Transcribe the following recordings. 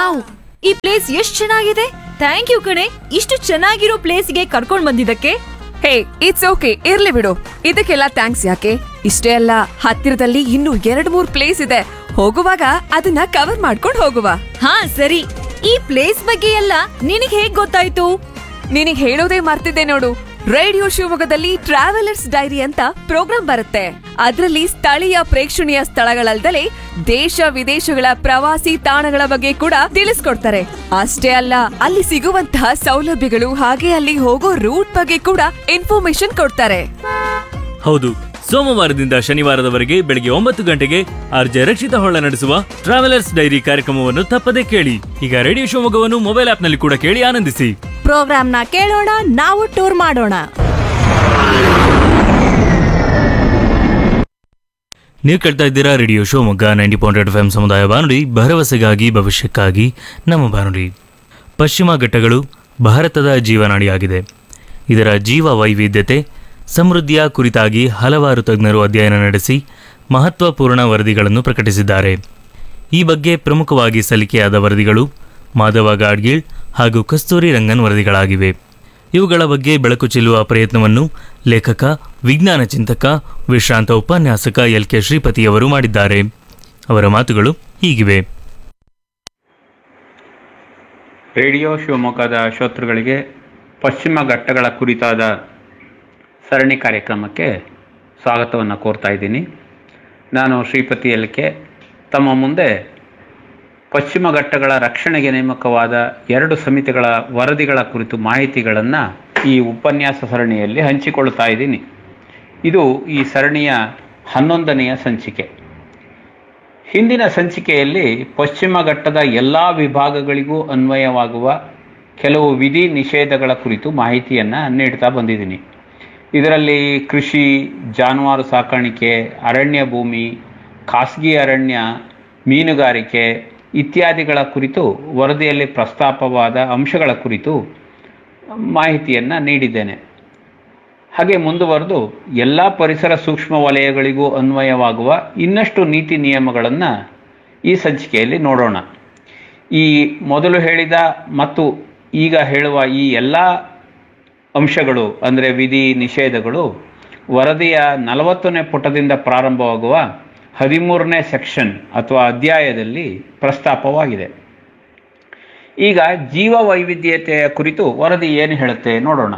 wow ಈ place ಎಷ್ಟ್ ಚೆನ್ನಾಗಿದೆ ಥ್ಯಾಂಕ್ ಯು ಕಣೆ ಇಷ್ಟು ಚೆನ್ನಾಗಿರೋ ಪ್ಲೇಸ್ಗೆ ಕರ್ಕೊಂಡ್ ಬಂದಿದ್ದಕ್ಕೆ ಹೇ ಇಟ್ಸ್ ಓಕೆ ಇರ್ಲಿ ಬಿಡು ಇದಕ್ಕೆಲ್ಲ ಥ್ಯಾಂಕ್ಸ್ ಯಾಕೆ ಇಷ್ಟೇ ಅಲ್ಲ ಹತ್ತಿರದಲ್ಲಿ ಇನ್ನೂ ಎರಡ್ ಮೂರ್ ಪ್ಲೇಸ್ ಇದೆ ಹೋಗುವಾಗ ಅದನ್ನ ಕವರ್ ಮಾಡ್ಕೊಂಡು ಹೋಗುವ ಹಾ ಸರಿ ಈ ಪ್ಲೇಸ್ ಬಗ್ಗೆ ಎಲ್ಲ ನಿನಗ್ ಹೇಗ್ ಗೊತ್ತಾಯ್ತು ನಿನಗ್ ಹೇಳೋದೇ ಮರ್ತಿದ್ದೆ ನೋಡು ರೇಡಿಯೋ ಶಿವಮೊಗ್ಗದಲ್ಲಿ ಟ್ರಾವೆಲರ್ಸ್ ಡೈರಿ ಅಂತ ಪ್ರೋಗ್ರಾಂ ಬರುತ್ತೆ ಅದರಲ್ಲಿ ಸ್ಥಳೀಯ ಪ್ರೇಕ್ಷಣೀಯ ಸ್ಥಳಗಳಲ್ದಲೇ ದೇಶ ವಿದೇಶಗಳ ಪ್ರವಾಸಿ ತಾಣಗಳ ಬಗ್ಗೆ ಕೂಡ ತಿಳಿಸ್ಕೊಡ್ತಾರೆ ಅಷ್ಟೇ ಅಲ್ಲ ಅಲ್ಲಿ ಸಿಗುವಂತಹ ಸೌಲಭ್ಯಗಳು ಹಾಗೆ ಅಲ್ಲಿ ಹೋಗೋ ರೂಟ್ ಬಗ್ಗೆ ಕೂಡ ಇನ್ಫಾರ್ಮೇಶನ್ ಕೊಡ್ತಾರೆ ಹೌದು ಸೋಮವಾರದಿಂದ ಶನಿವಾರದವರೆಗೆ ಬೆಳಗ್ಗೆ ಒಂಬತ್ತು ಗಂಟೆಗೆ ಆರ್ಜೆ ರಕ್ಷಿತ ಹೊಳ್ಳ ನಡೆಸುವ ಟ್ರಾವೆಲರ್ಸ್ ಡೈರಿ ಕಾರ್ಯಕ್ರಮವನ್ನು ತಪ್ಪದೇ ಕೇಳಿ ಈಗ ರೇಡಿಯೋ ಶಿವಮೊಗ್ಗವನ್ನು ಮೊಬೈಲ್ ಆಪ್ನಲ್ಲಿ ಕೂಡ ಕೇಳಿ ಆನಂದಿಸಿ ಪ್ರೋಗ್ರಾಮ್ನ ಕೇಳೋಣ ನಾವು ಟೂರ್ ಮಾಡೋಣ ನೀವು ಕೇಳ್ತಾ ಇದ್ದೀರಾ radio Shivamogga ninety point F M ಸಮುದಾಯ ಬಾನುಲಿ ಭರವಸೆಗಾಗಿ ಭವಿಷ್ಯಕ್ಕಾಗಿ ನಮ್ಮ ಬಾನುಲಿ ಪಶ್ಚಿಮ ಘಟ್ಟಗಳು ಭಾರತದ ಜೀವನಾಡಿಯಾಗಿದೆ ಇದರ ಜೀವ ವೈವಿಧ್ಯತೆ ಸಮೃದ್ಧಿಯ ಕುರಿತಾಗಿ ಹಲವಾರು ತಜ್ಞರು ಅಧ್ಯಯನ ನಡೆಸಿ ಮಹತ್ವಪೂರ್ಣ ವರದಿಗಳನ್ನು ಪ್ರಕಟಿಸಿದ್ದಾರೆ ಈ ಬಗ್ಗೆ ಪ್ರಮುಖವಾಗಿ ಸಲ್ಲಿಕೆಯಾದ ವರದಿಗಳು ಮಾಧವ ಗಾಡ್ಗೀಳ್ ಹಾಗೂ ಕಸ್ತೂರಿ ರಂಗನ್ ವರದಿಗಳಾಗಿವೆ ಇವುಗಳ ಬಗ್ಗೆ ಬೆಳಕು ಚೆಲ್ಲುವ ಪ್ರಯತ್ನವನ್ನು ಲೇಖಕ ವಿಜ್ಞಾನ ಚಿಂತಕ ವಿಶ್ರಾಂತ ಉಪನ್ಯಾಸಕ ಎಲ್ ಕೆ ಶ್ರೀಪತಿಯವರು ಮಾಡಿದ್ದಾರೆ ಅವರ ಮಾತುಗಳು ಹೀಗಿವೆ ರೇಡಿಯೋ ಶಿವಮೊಗ್ಗದ ಶ್ರೋತೃಗಳಿಗೆ ಪಶ್ಚಿಮ ಘಟ್ಟಗಳ ಕುರಿತಾದ ಸರಣಿ ಕಾರ್ಯಕ್ರಮಕ್ಕೆ ಸ್ವಾಗತವನ್ನು ಕೋರ್ತಾ ಇದ್ದೀನಿ ನಾನು ಶ್ರೀಪತಿ ಎಲ್ಕೆ ತಮ್ಮ ಮುಂದೆ ಪಶ್ಚಿಮ ಘಟ್ಟಗಳ ರಕ್ಷಣೆಗೆ ನೇಮಕವಾದ ಎರಡು ಸಮಿತಿಗಳ ವರದಿಗಳ ಕುರಿತು ಮಾಹಿತಿಗಳನ್ನು ಈ ಉಪನ್ಯಾಸ ಸರಣಿಯಲ್ಲಿ ಹಂಚಿಕೊಳ್ತಾ ಇದ್ದೀನಿ ಇದು ಈ ಸರಣಿಯ ಹನ್ನೊಂದನೆಯ ಸಂಚಿಕೆ ಹಿಂದಿನ ಸಂಚಿಕೆಯಲ್ಲಿ ಪಶ್ಚಿಮ ಘಟ್ಟದ ಎಲ್ಲ ವಿಭಾಗಗಳಿಗೂ ಅನ್ವಯವಾಗುವ ಕೆಲವು ವಿಧಿ ನಿಷೇಧಗಳ ಕುರಿತು ಮಾಹಿತಿಯನ್ನು ನೀಡ್ತಾ ಬಂದಿದ್ದೀನಿ ಇದರಲ್ಲಿ ಕೃಷಿ ಜಾನುವಾರು ಸಾಕಾಣಿಕೆ ಅರಣ್ಯ ಭೂಮಿ ಖಾಸಗಿ ಅರಣ್ಯ ಮೀನುಗಾರಿಕೆ ಇತ್ಯಾದಿಗಳ ಕುರಿತು ವರದಿಯಲ್ಲಿ ಪ್ರಸ್ತಾಪವಾದ ಅಂಶಗಳ ಕುರಿತು ಮಾಹಿತಿಯನ್ನು ನೀಡಿದ್ದೇನೆ ಹಾಗೆ ಮುಂದುವರೆದು ಎಲ್ಲ ಪರಿಸರ ಸೂಕ್ಷ್ಮ ವಲಯಗಳಿಗೂ ಅನ್ವಯವಾಗುವ ಇನ್ನಷ್ಟು ನೀತಿ ನಿಯಮಗಳನ್ನು ಈ ಸಂಚಿಕೆಯಲ್ಲಿ ನೋಡೋಣ ಈ ಮೊದಲು ಹೇಳಿದ ಮತ್ತು ಈಗ ಹೇಳುವ ಈ ಎಲ್ಲ ಅಂಶಗಳು ಅಂದರೆ ವಿಧಿ ನಿಷೇಧಗಳು ವರದಿಯ ನಲವತ್ತನೇ ಪುಟದಿಂದ ಪ್ರಾರಂಭವಾಗುವ ಹದಿಮೂರನೇ ಸೆಕ್ಷನ್ ಅಥವಾ ಅಧ್ಯಾಯದಲ್ಲಿ ಪ್ರಸ್ತಾಪವಾಗಿದೆ ಈಗ ಜೀವ ವೈವಿಧ್ಯತೆಯ ಕುರಿತು ವರದಿ ಏನು ಹೇಳುತ್ತೆ ನೋಡೋಣ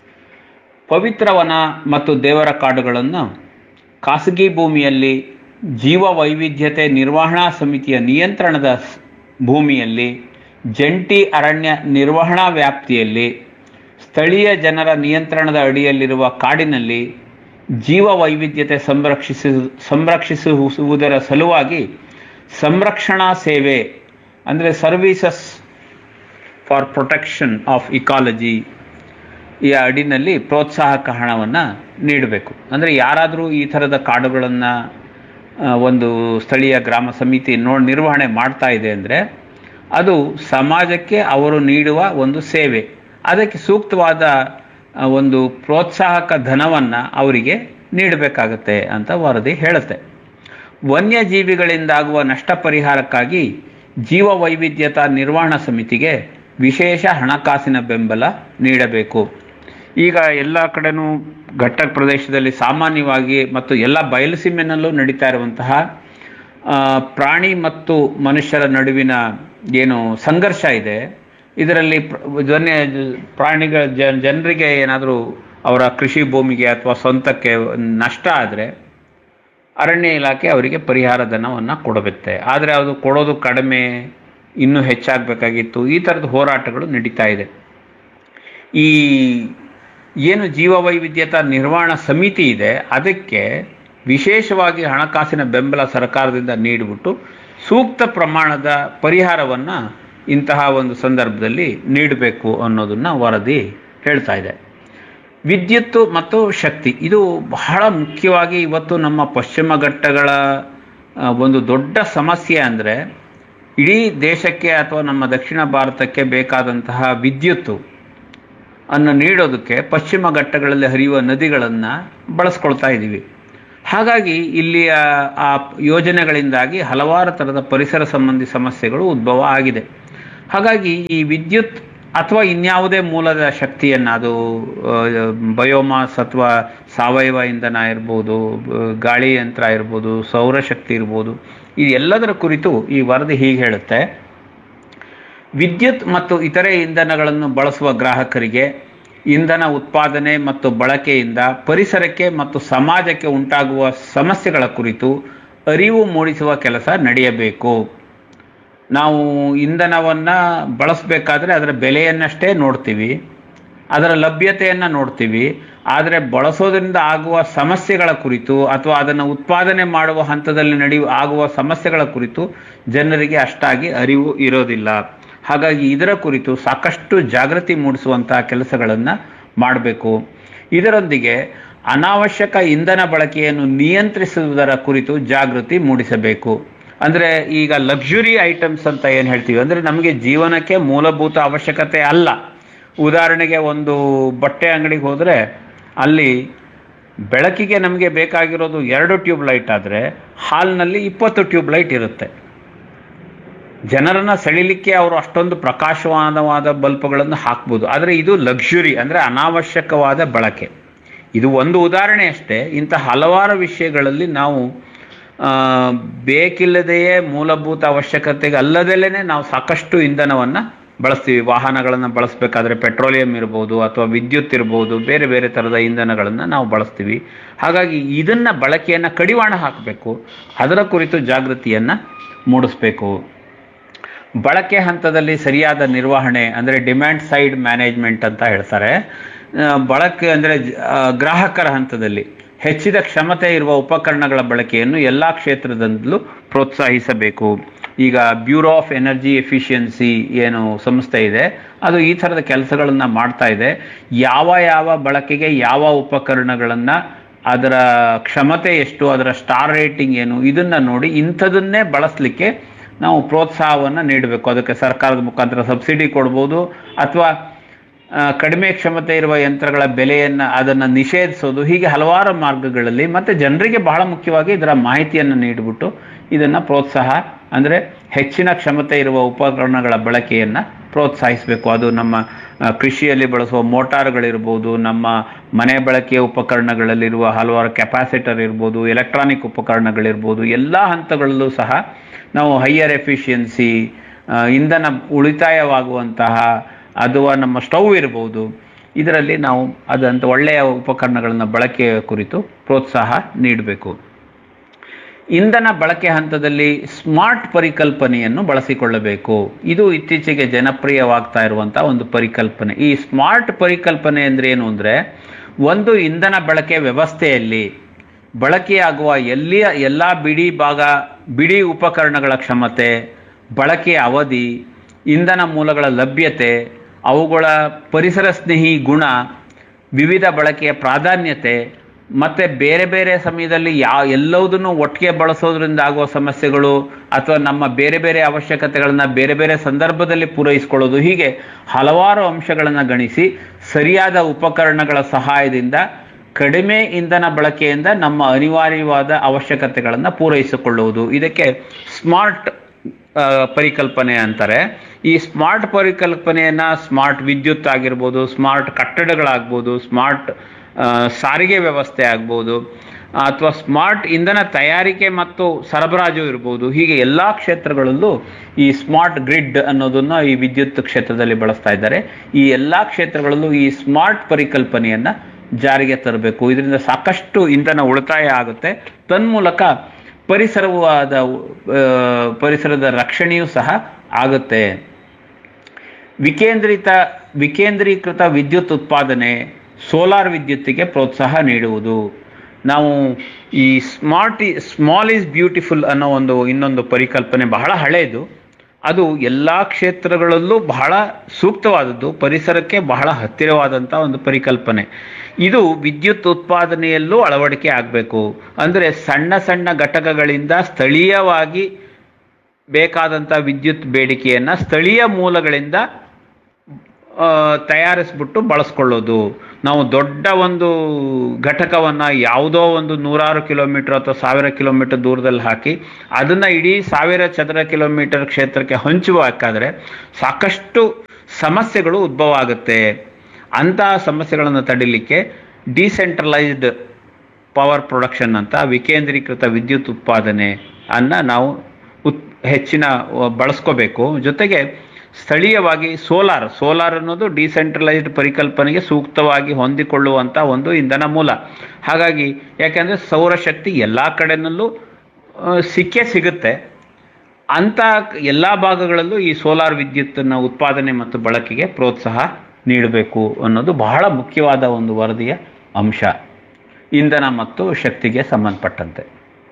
ಪವಿತ್ರವನ ಮತ್ತು ದೇವರ ಕಾಡುಗಳನ್ನು ಖಾಸಗಿ ಭೂಮಿಯಲ್ಲಿ ಜೀವ ವೈವಿಧ್ಯತೆ ನಿರ್ವಹಣಾ ಸಮಿತಿಯ ನಿಯಂತ್ರಣದ ಸ್- ಭೂಮಿಯಲ್ಲಿ ಜಂಟಿ ಅರಣ್ಯ ನಿರ್ವಹಣಾ ವ್ಯಾಪ್ತಿಯಲ್ಲಿ ಸ್ಥಳೀಯ ಜನರ ನಿಯಂತ್ರಣದ ಅಡಿಯಲ್ಲಿರುವ ಕಾಡಿನಲ್ಲಿ ಜೀವ ವೈವಿಧ್ಯತೆ ಸಂರಕ್ಷಿಸು ಸಂರಕ್ಷಿಸುವುದರ ಸಲುವಾಗಿ ಸಂರಕ್ಷಣಾ ಸೇವೆ ಅಂದರೆ services for protection of ecology ಈ ಅಡಿನಲ್ಲಿ ಪ್ರೋತ್ಸಾಹಕ ಹಣವನ್ನು ನೀಡಬೇಕು ಅಂದರೆ ಯಾರಾದರೂ ಈ ಥರದ ಕಾಡುಗಳನ್ನು ಒಂದು ಸ್ಥಳೀಯ ಗ್ರಾಮ ಸಮಿತಿ ನೋ ನಿರ್ವಹಣೆ ಮಾಡ್ತಾ ಇದೆ ಅಂದರೆ ಅದು ಸಮಾಜಕ್ಕೆ ಅವರು ನೀಡುವ ಒಂದು ಸೇವೆ ಅದಕ್ಕೆ ಸೂಕ್ತವಾದ ಆ, ಒಂದು ಪ್ರೋತ್ಸಾಹಕ ಧನವನ್ನು ಅವರಿಗೆ ನೀಡಬೇಕಾಗತ್ತೆ ಅಂತ ವರದಿ ಹೇಳುತ್ತೆ ವನ್ಯಜೀವಿಗಳಿಂದಾಗುವ ನಷ್ಟ ಪರಿಹಾರಕ್ಕಾಗಿ ಜೀವ ವೈವಿಧ್ಯತಾ ನಿರ್ವಹಣಾ ಸಮಿತಿಗೆ ವಿಶೇಷ ಹಣಕಾಸಿನ ಬೆಂಬಲ ನೀಡಬೇಕು ಈಗ ಎಲ್ಲ ಕಡೆನೂ ಘಟ್ಟ ಪ್ರದೇಶದಲ್ಲಿ ಸಾಮಾನ್ಯವಾಗಿ ಮತ್ತು ಎಲ್ಲ ಬಯಲುಸೀಮೆನಲ್ಲೂ ನಡೀತಾ ಇರುವಂತಹ ಆ, ಪ್ರಾಣಿ ಮತ್ತು ಮನುಷ್ಯರ ನಡುವಿನ ಏನು ಸಂಘರ್ಷ ಇದೆ ಇದರಲ್ಲಿ ಪ್ರ- ವನ್ಯ ಪ್ರಾಣಿಗಳ ಜನ ಜನರಿಗೆ ಏನಾದರೂ ಅವರ ಕೃಷಿ ಭೂಮಿಗೆ ಅಥವಾ ಸ್ವಂತಕ್ಕೆ ನಷ್ಟ ಆದರೆ ಅರಣ್ಯ ಇಲಾಖೆ ಅವರಿಗೆ ಪರಿಹಾರ ಧನವನ್ನು ಕೊಡುತ್ತೆ ಆದರೆ ಅದು ಕೊಡೋದು ಕಡಿಮೆ ಇನ್ನೂ ಹೆಚ್ಚಾಗಬೇಕಾಗಿತ್ತು ಈ ಥರದ ಹೋರಾಟಗಳು ನಡೀತಾ ಇದೆ ಈ ಏನು ಜೀವ ವೈವಿಧ್ಯತಾ ನಿರ್ವಹಣಾ ಸಮಿತಿ ಇದೆ ಅದಕ್ಕೆ ವಿಶೇಷವಾಗಿ ಹಣಕಾಸಿನ ಬೆಂಬಲ ಸರ್ಕಾರದಿಂದ ನೀಡಿಬಿಟ್ಟು ಸೂಕ್ತ ಪ್ರಮಾಣದ ಪರಿಹಾರವನ್ನು ಇಂತಹ ಒಂದು ಸಂದರ್ಭದಲ್ಲಿ ನೀಡಬೇಕು ಅನ್ನೋದನ್ನು ವರದಿ ಹೇಳ್ತಾ ಇದೆ ವಿದ್ಯುತ್ತು ಮತ್ತು ಶಕ್ತಿ ಇದು ಬಹಳ ಮುಖ್ಯವಾಗಿ ಇವತ್ತು ನಮ್ಮ ಪಶ್ಚಿಮ ಘಟ್ಟಗಳ ಆ, ಒಂದು ದೊಡ್ಡ ಸಮಸ್ಯೆ ಅಂದರೆ ಇಡೀ ದೇಶಕ್ಕೆ ಅಥವಾ ನಮ್ಮ ದಕ್ಷಿಣ ಭಾರತಕ್ಕೆ ಬೇಕಾದಂತಹ ವಿದ್ಯುತ್ತು ಅನ್ನು ನೀಡೋದಕ್ಕೆ ಪಶ್ಚಿಮ ಘಟ್ಟಗಳಲ್ಲಿ ಹರಿಯುವ ನದಿಗಳನ್ನು ಬಳಸ್ಕೊಳ್ತಾ ಇದ್ದೀವಿ ಹಾಗಾಗಿ ಇಲ್ಲಿಯ ಆ ಯೋಜನೆಗಳಿಂದಾಗಿ ಹಲವಾರು ಥರದ ಪರಿಸರ ಸಂಬಂಧಿ ಸಮಸ್ಯೆಗಳು ಉದ್ಭವ ಆಗಿದೆ ಹಾಗಾಗಿ ಈ ವಿದ್ಯುತ್ ಅಥವಾ ಇನ್ಯಾವುದೇ ಮೂಲದ ಶಕ್ತಿಯನ್ನು ಅದು ಬಯೋಮಾಸ್ ಅಥವಾ ಸಾವಯವ ಇಂಧನ ಇರ್ಬೋದು ಬ- ಗಾಳಿ ಯಂತ್ರ ಇರ್ಬೋದು ಸೌರಶಕ್ತಿ ಇರ್ಬೋದು ಈ ಎಲ್ಲದರ ಕುರಿತು ಈ ವರದಿ ಹೀಗೆ ಹೇಳುತ್ತೆ ವಿದ್ಯುತ್ ಮತ್ತು ಇತರೆ ಇಂಧನಗಳನ್ನು ಬಳಸುವ ಗ್ರಾಹಕರಿಗೆ ಇಂಧನ ಉತ್ಪಾದನೆ ಮತ್ತು ಬಳಕೆಯಿಂದ ಪರಿಸರಕ್ಕೆ ಮತ್ತು ಸಮಾಜಕ್ಕೆ ಉಂಟಾಗುವ ಸಮಸ್ಯೆಗಳ ಕುರಿತು ಅರಿವು ಮೂಡಿಸುವ ಕೆಲಸ ನಡೆಯಬೇಕು ನಾವು ಇಂಧನವನ್ನು ಬಳಸಬೇಕಾದ್ರೆ ಅದರ ಬೆಲೆಯನ್ನಷ್ಟೇ ನೋಡ್ತೀವಿ ಅದರ ಲಭ್ಯತೆಯನ್ನು ನೋಡ್ತೀವಿ ಆದರೆ ಬಳಸೋದ್ರಿಂದ ಆಗುವ ಸಮಸ್ಯೆಗಳ ಕುರಿತು ಅಥವಾ ಅದನ್ನು ಉತ್ಪಾದನೆ ಮಾಡುವ ಹಂತದಲ್ಲಿ ನಡೆಯುವ ಆಗುವ ಸಮಸ್ಯೆಗಳ ಕುರಿತು ಜನರಿಗೆ ಅಷ್ಟಾಗಿ ಅರಿವು ಇರೋದಿಲ್ಲ ಹಾಗಾಗಿ ಇದರ ಕುರಿತು ಸಾಕಷ್ಟು ಜಾಗೃತಿ ಮೂಡಿಸುವಂತಹ ಕೆಲಸಗಳನ್ನು ಮಾಡಬೇಕು ಇದರೊಂದಿಗೆ ಅನಾವಶ್ಯಕ ಇಂಧನ ಬಳಕೆಯನ್ನು ನಿಯಂತ್ರಿಸುವುದರ ಕುರಿತು ಜಾಗೃತಿ ಮೂಡಿಸಬೇಕು ಅಂದರೆ ಈಗ ಲಕ್ಸುರಿ ಐಟಮ್ಸ್ ಅಂತ ಏನು ಹೇಳ್ತೀವಿ ಅಂದರೆ ನಮಗೆ ಜೀವನಕ್ಕೆ ಮೂಲಭೂತ ಅವಶ್ಯಕತೆ ಅಲ್ಲ ಉದಾಹರಣೆಗೆ ಒಂದು ಬಟ್ಟೆ ಅಂಗಡಿಗೆ ಹೋದರೆ ಅಲ್ಲಿ ಬೆಳಕಿಗೆ ನಮಗೆ ಬೇಕಾಗಿರೋದು ಎರಡು ಟ್ಯೂಬ್ ಲೈಟ್ ಆದರೆ ಹಾಲ್ನಲ್ಲಿ ಇಪ್ಪತ್ತು ಟ್ಯೂಬ್ ಲೈಟ್ ಇರುತ್ತೆ ಜನರನ್ನ ಸೆಳಿಲಿಕ್ಕೆ ಅವರು ಅಷ್ಟೊಂದು ಪ್ರಕಾಶಮಾನವಾದ ಬಲ್ಬ್ಗಳನ್ನು ಹಾಕ್ಬೋದು ಆದರೆ ಇದು ಲಕ್ಸುರಿ ಅಂದರೆ ಅನಾವಶ್ಯಕವಾದ ಬಳಕೆ ಇದು ಒಂದು ಉದಾಹರಣೆ ಅಷ್ಟೇ ಇಂಥ ಹಲವಾರು ವಿಷಯಗಳಲ್ಲಿ ನಾವು ಆ, ಬೇಕಿಲ್ಲದೆಯೇ ಮೂಲಭೂತ ಅವಶ್ಯಕತೆಗೆ ಅಲ್ಲದಲ್ಲೇ ನಾವು ಸಾಕಷ್ಟು ಇಂಧನವನ್ನು ಬಳಸ್ತೀವಿ ವಾಹನಗಳನ್ನು ಬಳಸಬೇಕಾದ್ರೆ ಪೆಟ್ರೋಲಿಯಂ ಇರ್ಬೋದು ಅಥವಾ ವಿದ್ಯುತ್ ಇರ್ಬೋದು ಬೇರೆ ಬೇರೆ ಥರದ ಇಂಧನಗಳನ್ನು ನಾವು ಬಳಸ್ತೀವಿ ಹಾಗಾಗಿ ಇದನ್ನ ಬಳಕೆಯನ್ನು ಕಡಿವಾಣ ಹಾಕಬೇಕು ಅದರ ಕುರಿತು ಜಾಗೃತಿಯನ್ನು ಮೂಡಿಸ್ಬೇಕು ಬಳಕೆ ಹಂತದಲ್ಲಿ ಸರಿಯಾದ ನಿರ್ವಹಣೆ ಅಂದರೆ ಡಿಮ್ಯಾಂಡ್ ಸೈಡ್ ಮ್ಯಾನೇಜ್ಮೆಂಟ್ ಅಂತ ಹೇಳ್ತಾರೆ ಆ, ಬಳಕೆ ಅಂದರೆ ಗ್ರಾಹಕರ ಹಂತದಲ್ಲಿ ಹೆಚ್ಚಿದ ಕ್ಷಮತೆ ಇರುವ ಉಪಕರಣಗಳ ಬಳಕೆಯನ್ನು ಎಲ್ಲ ಕ್ಷೇತ್ರದಲ್ಲೂ ಪ್ರೋತ್ಸಾಹಿಸಬೇಕು ಈಗ ಬ್ಯೂರೋ ಆಫ್ ಎನರ್ಜಿ ಎಫಿಷಿಯನ್ಸಿ ಏನು ಸಂಸ್ಥೆ ಇದೆ ಅದು ಈ ಥರದ ಕೆಲಸಗಳನ್ನು ಮಾಡ್ತಾ ಇದೆ ಯಾವ ಯಾವ ಬಳಕೆಗೆ ಯಾವ ಉಪಕರಣಗಳನ್ನು ಅದರ ಕ್ಷಮತೆ ಎಷ್ಟು ಅದರ ಸ್ಟಾರ್ ರೇಟಿಂಗ್ ಏನು ಇದನ್ನು ನೋಡಿ ಇಂಥದನ್ನೇ ಬಳಸಲಿಕ್ಕೆ ನಾವು ಪ್ರೋತ್ಸಾಹವನ್ನು ನೀಡಬೇಕು ಅದಕ್ಕೆ ಸರ್ಕಾರದ ಮುಖಾಂತರ ಸಬ್ಸಿಡಿ ಕೊಡ್ಬೋದು ಅಥವಾ ಆ, ಕಡಿಮೆ ಕ್ಷಮತೆ ಇರುವ ಯಂತ್ರಗಳ ಬೆಲೆಯನ್ನು ಅದನ್ನು ನಿಷೇಧಿಸೋದು ಹೀಗೆ ಹಲವಾರು ಮಾರ್ಗಗಳಲ್ಲಿ ಮತ್ತು ಜನರಿಗೆ ಬಹಳ ಮುಖ್ಯವಾಗಿ ಇದರ ಮಾಹಿತಿಯನ್ನು ನೀಡಿಬಿಟ್ಟು ಇದನ್ನು ಪ್ರೋತ್ಸಾಹ ಅಂದರೆ ಹೆಚ್ಚಿನ ಕ್ಷಮತೆ ಇರುವ ಉಪಕರಣಗಳ ಬಳಕೆಯನ್ನು ಪ್ರೋತ್ಸಾಹಿಸಬೇಕು ಅದು ನಮ್ಮ ಆ, ಕೃಷಿಯಲ್ಲಿ ಬಳಸುವ ಮೋಟಾರ್ಗಳಿರ್ಬೋದು ನಮ್ಮ ಮನೆ ಬಳಕೆಯ ಉಪಕರಣಗಳಲ್ಲಿರುವ ಹಲವಾರು ಕೆಪಾಸಿಟರ್ ಇರ್ಬೋದು ಎಲೆಕ್ಟ್ರಾನಿಕ್ ಉಪಕರಣಗಳಿರ್ಬೋದು ಎಲ್ಲ ಹಂತಗಳಲ್ಲೂ ಸಹ ನಾವು ಹೈಯರ್ ಎಫಿಷಿಯನ್ಸಿ ಇಂಧನ ಉಳಿತಾಯವಾಗುವಂತಹ ಅಥವಾ ನಮ್ಮ ಸ್ಟವ್ ಇರ್ಬೋದು ಇದರಲ್ಲಿ ನಾವು ಅದಂತ ಒಳ್ಳೆಯ ಉಪಕರಣಗಳನ್ನು ಬಳಕೆಯ ಕುರಿತು ಪ್ರೋತ್ಸಾಹ ನೀಡಬೇಕು ಇಂಧನ ಬಳಕೆ ಹಂತದಲ್ಲಿ ಸ್ಮಾರ್ಟ್ ಪರಿಕಲ್ಪನೆಯನ್ನು ಬಳಸಿಕೊಳ್ಳಬೇಕು ಇದು ಇತ್ತೀಚೆಗೆ ಜನಪ್ರಿಯವಾಗ್ತಾ ಇರುವಂತಹ ಒಂದು ಪರಿಕಲ್ಪನೆ ಈ ಸ್ಮಾರ್ಟ್ ಪರಿಕಲ್ಪನೆ ಅಂದ್ರೆ ಏನು ಅಂದ್ರೆ ಒಂದು ಇಂಧನ ಬಳಕೆ ವ್ಯವಸ್ಥೆಯಲ್ಲಿ ಬಳಕೆಯಾಗುವ ಎಲ್ಲಿಯ ಎಲ್ಲ ಬಿಡಿ ಭಾಗ ಬಿಡಿ ಉಪಕರಣಗಳ ಕ್ಷಮತೆ ಬಳಕೆಯ ಅವಧಿ ಇಂಧನ ಮೂಲಗಳ ಲಭ್ಯತೆ ಅವುಗಳ ಪರಿಸರ ಸ್ನೇಹಿ ಗುಣ ವಿವಿಧ ಬಳಕೆಯ ಪ್ರಾಧಾನ್ಯತೆ ಮತ್ತು ಬೇರೆ ಬೇರೆ ಸಮಯದಲ್ಲಿ ಯಾವ ಎಲ್ಲವುದನ್ನು ಒಟ್ಟಿಗೆ ಬಳಸೋದ್ರಿಂದ ಆಗುವ ಸಮಸ್ಯೆಗಳು ಅಥವಾ ನಮ್ಮ ಬೇರೆ ಬೇರೆ ಅವಶ್ಯಕತೆಗಳನ್ನು ಬೇರೆ ಬೇರೆ ಸಂದರ್ಭದಲ್ಲಿ ಪೂರೈಸಿಕೊಳ್ಳೋದು ಹೀಗೆ ಹಲವಾರು ಅಂಶಗಳನ್ನು ಗಣಿಸಿ ಸರಿಯಾದ ಉಪಕರಣಗಳ ಸಹಾಯದಿಂದ ಕಡಿಮೆ ಇಂಧನ ಬಳಕೆಯಿಂದ ನಮ್ಮ ಅನಿವಾರ್ಯವಾದ ಅವಶ್ಯಕತೆಗಳನ್ನು ಪೂರೈಸಿಕೊಳ್ಳುವುದು ಇದಕ್ಕೆ ಸ್ಮಾರ್ಟ್ ಆ, ಪರಿಕಲ್ಪನೆ ಅಂತಾರೆ ಈ ಸ್ಮಾರ್ಟ್ ಪರಿಕಲ್ಪನೆಯನ್ನ ಸ್ಮಾರ್ಟ್ ವಿದ್ಯುತ್ ಆಗಿರ್ಬೋದು ಸ್ಮಾರ್ಟ್ ಕಟ್ಟಡಗಳಾಗ್ಬೋದು ಸ್ಮಾರ್ಟ್ ಆ, ಸಾರಿಗೆ ವ್ಯವಸ್ಥೆ ಆಗ್ಬೋದು ಅಥವಾ ಸ್ಮಾರ್ಟ್ ಇಂಧನ ತಯಾರಿಕೆ ಮತ್ತು ಸರಬರಾಜು ಇರ್ಬೋದು ಹೀಗೆ ಎಲ್ಲ ಕ್ಷೇತ್ರಗಳಲ್ಲೂ ಈ ಸ್ಮಾರ್ಟ್ ಗ್ರಿಡ್ ಅನ್ನೋದನ್ನ ಈ ವಿದ್ಯುತ್ ಕ್ಷೇತ್ರದಲ್ಲಿ ಬಳಸ್ತಾ ಇದ್ದಾರೆ ಈ ಎಲ್ಲ ಕ್ಷೇತ್ರಗಳಲ್ಲೂ ಈ ಸ್ಮಾರ್ಟ್ ಪರಿಕಲ್ಪನೆಯನ್ನ ಜಾರಿಗೆ ತರಬೇಕು ಇದರಿಂದ ಸಾಕಷ್ಟು ಇಂಧನ ಉಳಿತಾಯ ಆಗುತ್ತೆ ತನ್ಮೂಲಕ ಪರಿಸರವಾದ ಆ, ಪರಿಸರದ ರಕ್ಷಣೆಯೂ ಸಹ ಆಗುತ್ತೆ ವಿಕೇಂದ್ರಿತ ವಿಕೇಂದ್ರೀಕೃತ ವಿದ್ಯುತ್ ಉತ್ಪಾದನೆ ಸೋಲಾರ್ ವಿದ್ಯುತ್ತಿಗೆ ಪ್ರೋತ್ಸಾಹ ನೀಡುವುದು ನಾವು ಈ ಸ್ಮಾರ್ಟ್ ಸ್ಮಾಲ್ ಈಸ್ ಬ್ಯೂಟಿಫುಲ್ ಅನ್ನೋ ಒಂದು ಇನ್ನೊಂದು ಪರಿಕಲ್ಪನೆ ಬಹಳ ಹಳೆಯದು ಅದು ಎಲ್ಲ ಕ್ಷೇತ್ರಗಳಲ್ಲೂ ಬಹಳ ಸೂಕ್ತವಾದದ್ದು ಪರಿಸರಕ್ಕೆ ಬಹಳ ಹತ್ತಿರವಾದಂಥ ಒಂದು ಪರಿಕಲ್ಪನೆ ಇದು ವಿದ್ಯುತ್ ಉತ್ಪಾದನೆಯಲ್ಲೂ ಅಳವಡಿಕೆ ಆಗಬೇಕು ಅಂದರೆ ಸಣ್ಣ ಸಣ್ಣ ಘಟಕಗಳಿಂದ ಸ್ಥಳೀಯವಾಗಿ ಬೇಕಾದಂಥ ವಿದ್ಯುತ್ ಬೇಡಿಕೆಯನ್ನು ಸ್ಥಳೀಯ ಮೂಲಗಳಿಂದ ಆ, ತಯಾರಿಸ್ಬಿಟ್ಟು ಬಳಸ್ಕೊಳ್ಳೋದು ನಾವು ದೊಡ್ಡ ಒಂದು ಘಟಕವನ್ನು ಯಾವುದೋ ಒಂದು ನೂರಾರು ಕಿಲೋಮೀಟರ್ ಅಥವಾ ಸಾವಿರ ಕಿಲೋಮೀಟರ್ ದೂರದಲ್ಲಿ ಹಾಕಿ ಅದನ್ನು ಇಡೀ ಸಾವಿರ ಚದರ ಕಿಲೋಮೀಟರ್ ಕ್ಷೇತ್ರಕ್ಕೆ ಹಂಚುವಾಕಾದ್ರೆ ಸಾಕಷ್ಟು ಸಮಸ್ಯೆಗಳು ಉದ್ಭವ ಆಗುತ್ತೆ ಅಂತಹ ಸಮಸ್ಯೆಗಳನ್ನು ತಡಿಲಿಕ್ಕೆ ಡಿಸೆಂಟ್ರಲೈಸ್ಡ್ ಪವರ್ ಪ್ರೊಡಕ್ಷನ್ ಅಂತ ವಿಕೇಂದ್ರೀಕೃತ ವಿದ್ಯುತ್ ಉತ್ಪಾದನೆ ಅನ್ನ ನಾವು ಉತ್ ಹೆಚ್ಚಿನ ಅಹ್, ಬಳಸ್ಕೋಬೇಕು ಜೊತೆಗೆ ಸ್ಥಳೀಯವಾಗಿ ಸೋಲಾರ್ ಸೋಲಾರ್ ಅನ್ನೋದು ಡಿಸೆಂಟ್ರಲೈಸ್ಡ್ ಪರಿಕಲ್ಪನೆಗೆ ಸೂಕ್ತವಾಗಿ ಹೊಂದಿಕೊಳ್ಳುವಂಥ ಒಂದು ಇಂಧನ ಮೂಲ ಹಾಗಾಗಿ ಯಾಕೆಂದರೆ ಸೌರಶಕ್ತಿ ಎಲ್ಲ ಕಡೆನಲ್ಲೂ ಅಹ್, ಸಿಕ್ಕೇ ಸಿಗುತ್ತೆ ಅಂಥ ಎಲ್ಲ ಭಾಗಗಳಲ್ಲೂ ಈ ಸೋಲಾರ್ ವಿದ್ಯುತ್ತನ್ನು ಉತ್ಪಾದನೆ ಮತ್ತು ಬಳಕೆಗೆ ಪ್ರೋತ್ಸಾಹ ನೀಡಬೇಕು ಅನ್ನೋದು ಬಹಳ ಮುಖ್ಯವಾದ ಒಂದು ವರದಿಯ ಅಂಶ ಇಂಧನ ಮತ್ತು ಶಕ್ತಿಗೆ ಸಂಬಂಧಪಟ್ಟಂತೆ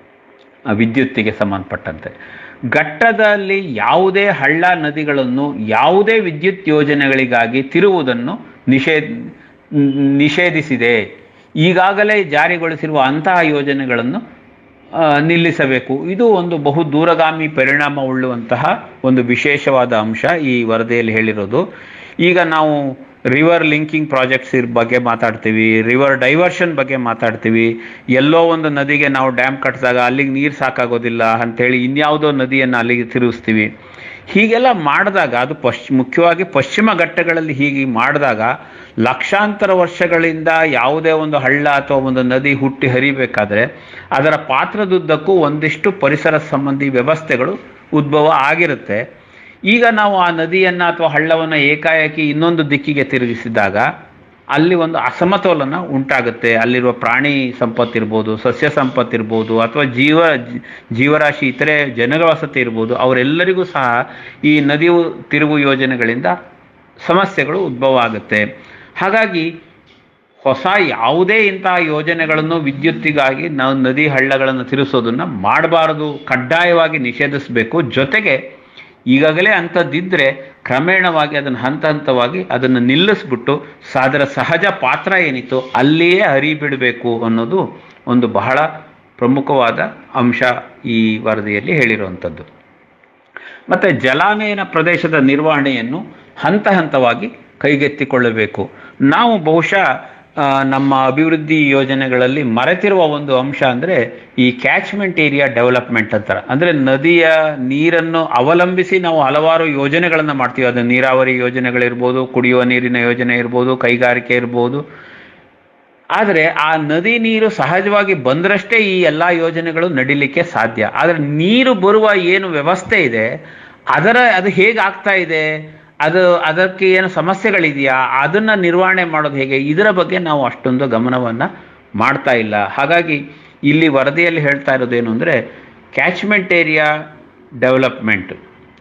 ಆ ವಿದ್ಯುತ್ತಿಗೆ ಸಂಬಂಧಪಟ್ಟಂತೆ ಘಟ್ಟದಲ್ಲಿ ಯಾವುದೇ ಹಳ್ಳ ನದಿಗಳನ್ನು ಯಾವುದೇ ವಿದ್ಯುತ್ ಯೋಜನೆಗಳಿಗಾಗಿ ತಿರುವುದನ್ನು ನಿಷೇಧ ನಿಷೇಧಿಸಿದೆ ಈಗಾಗಲೇ ಜಾರಿಗೊಳಿಸಿರುವ ಅಂತಹ ಯೋಜನೆಗಳನ್ನು ಆ, ನಿಲ್ಲಿಸಬೇಕು ಇದು ಒಂದು ಬಹು ದೂರಗಾಮಿ ಪರಿಣಾಮ ಉಳ್ಳುವಂತಹ ಒಂದು ವಿಶೇಷವಾದ ಅಂಶ ಈ ವರದಿಯಲ್ಲಿ ಹೇಳಿರೋದು ಈಗ ನಾವು ರಿವರ್ ಲಿಂಕಿಂಗ್ ಪ್ರಾಜೆಕ್ಟ್ಸ್ ಬಗ್ಗೆ ಮಾತಾಡ್ತೀವಿ ರಿವರ್ ಡೈವರ್ಷನ್ ಬಗ್ಗೆ ಮಾತಾಡ್ತೀವಿ ಎಲ್ಲೋ ಒಂದು ನದಿಗೆ ನಾವು ಡ್ಯಾಮ್ ಕಟ್ಟಿದಾಗ ಅಲ್ಲಿಗೆ ನೀರು ಸಾಕಾಗೋದಿಲ್ಲ ಅಂಥೇಳಿ ಇನ್ಯಾವುದೋ ನದಿಯನ್ನು ಅಲ್ಲಿಗೆ ತಿರುಗಿಸ್ತೀವಿ ಹೀಗೆಲ್ಲ ಮಾಡಿದಾಗ ಅದು ಪಶ್ಚ ಮುಖ್ಯವಾಗಿ ಪಶ್ಚಿಮ ಘಟ್ಟಗಳಲ್ಲಿ ಹೀಗೆ ಮಾಡಿದಾಗ ಲಕ್ಷಾಂತರ ವರ್ಷಗಳಿಂದ ಯಾವುದೇ ಒಂದು ಹಳ್ಳ ಅಥವಾ ಒಂದು ನದಿ ಹುಟ್ಟಿ ಹರಿಬೇಕಾದ್ರೆ ಅದರ ಪಾತ್ರದುದ್ದಕ್ಕೂ ಒಂದಿಷ್ಟು ಪರಿಸರ ಸಂಬಂಧಿ ವ್ಯವಸ್ಥೆಗಳು ಉದ್ಭವ ಆಗಿರುತ್ತೆ ಈಗ ನಾವು ಆ ನದಿಯನ್ನು ಅಥವಾ ಹಳ್ಳವನ್ನು ಏಕಾಏಕಿ ಇನ್ನೊಂದು ದಿಕ್ಕಿಗೆ ತಿರುಗಿಸಿದಾಗ ಅಲ್ಲಿ ಒಂದು ಅಸಮತೋಲನ ಉಂಟಾಗುತ್ತೆ ಅಲ್ಲಿರುವ ಪ್ರಾಣಿ ಸಂಪತ್ತಿರ್ಬೋದು ಸಸ್ಯ ಸಂಪತ್ತಿರ್ಬೋದು ಅಥವಾ ಜೀವ ಜೀ- ಜೀವರಾಶಿ ಇತರೆ ಜನಗಳ ವಸತಿ ಇರ್ಬೋದು ಅವರೆಲ್ಲರಿಗೂ ಸಹ ಈ ನದಿ ತಿರುವು ಯೋಜನೆಗಳಿಂದ ಸಮಸ್ಯೆಗಳು ಉದ್ಭವ ಆಗುತ್ತೆ ಹಾಗಾಗಿ ಹೊಸ ಯಾವುದೇ ಇಂತಹ ಯೋಜನೆಗಳನ್ನು ವಿದ್ಯುತ್ತಿಗಾಗಿ ನಾವು ನದಿ ಹಳ್ಳಗಳನ್ನು ತಿರುಗಿಸೋದನ್ನು ಮಾಡಬಾರದು ಕಡ್ಡಾಯವಾಗಿ ನಿಷೇಧಿಸಬೇಕು ಜೊತೆಗೆ ಈಗಾಗಲೇ ಅಂಥದ್ದಿದ್ದರೆ ಕ್ರಮೇಣವಾಗಿ ಅದನ್ನು ಹಂತ ಹಂತವಾಗಿ ಅದನ್ನು ನಿಲ್ಲಿಸ್ಬಿಟ್ಟು ಸ- ಅದರ ಸಹಜ ಪಾತ್ರ ಏನಿತ್ತು ಅಲ್ಲಿಯೇ ಹರಿಬಿಡಬೇಕು ಅನ್ನೋದು ಒಂದು ಬಹಳ ಪ್ರಮುಖವಾದ ಅಂಶ ಈ ವರದಿಯಲ್ಲಿ ಹೇಳಿರುವಂಥದ್ದು ಮತ್ತು ಜಲಾನಯನ ಪ್ರದೇಶದ ನಿರ್ವಹಣೆಯನ್ನು ಹಂತ ಹಂತವಾಗಿ ಕೈಗೆತ್ತಿಕೊಳ್ಳಬೇಕು ನಾವು ಬಹುಶಃ ಆ, ನಮ್ಮ ಅಭಿವೃದ್ಧಿ ಯೋಜನೆಗಳಲ್ಲಿ ಮರೆತಿರುವ ಒಂದು ಅಂಶ ಅಂದರೆ ಈ ಕ್ಯಾಚ್ಮೆಂಟ್ ಏರಿಯಾ ಡೆವಲಪ್ಮೆಂಟ್ ಅಂತಾರೆ ಅಂದರೆ ನದಿಯ ನೀರನ್ನು ಅವಲಂಬಿಸಿ ನಾವು ಹಲವಾರು ಯೋಜನೆಗಳನ್ನು ಮಾಡ್ತೀವಿ ಅದು ನೀರಾವರಿ ಯೋಜನೆಗಳಿರ್ಬೋದು ಕುಡಿಯುವ ನೀರಿನ ಯೋಜನೆ ಇರ್ಬೋದು ಕೈಗಾರಿಕೆ ಇರ್ಬೋದು ಆದರೆ ಆ ನದಿ ನೀರು ಸಹಜವಾಗಿ ಬಂದರಷ್ಟೇ ಈ ಎಲ್ಲ ಯೋಜನೆಗಳು ನಡಿಲಿಕ್ಕೆ ಸಾಧ್ಯ ಆದರೆ ನೀರು ಬರುವ ಏನು ವ್ಯವಸ್ಥೆ ಇದೆ ಅದರ ಅದು ಹೇಗೆ ಆಗ್ತಾ ಇದೆ ಅದು ಅದಕ್ಕೆ ಏನು ಸಮಸ್ಯೆಗಳಿದೆಯಾ ಅದನ್ನು ನಿರ್ವಹಣೆ ಮಾಡೋದು ಹೇಗೆ ಇದರ ಬಗ್ಗೆ ನಾವು ಅಷ್ಟೊಂದು ಗಮನವನ್ನು ಮಾಡ್ತಾ ಇಲ್ಲ ಹಾಗಾಗಿ ಇಲ್ಲಿ ವರದಿಯಲ್ಲಿ ಹೇಳ್ತಾ ಇರೋದೇನು ಅಂದರೆ ಕ್ಯಾಚ್ಮೆಂಟ್ ಏರಿಯಾ ಡೆವಲಪ್ಮೆಂಟ್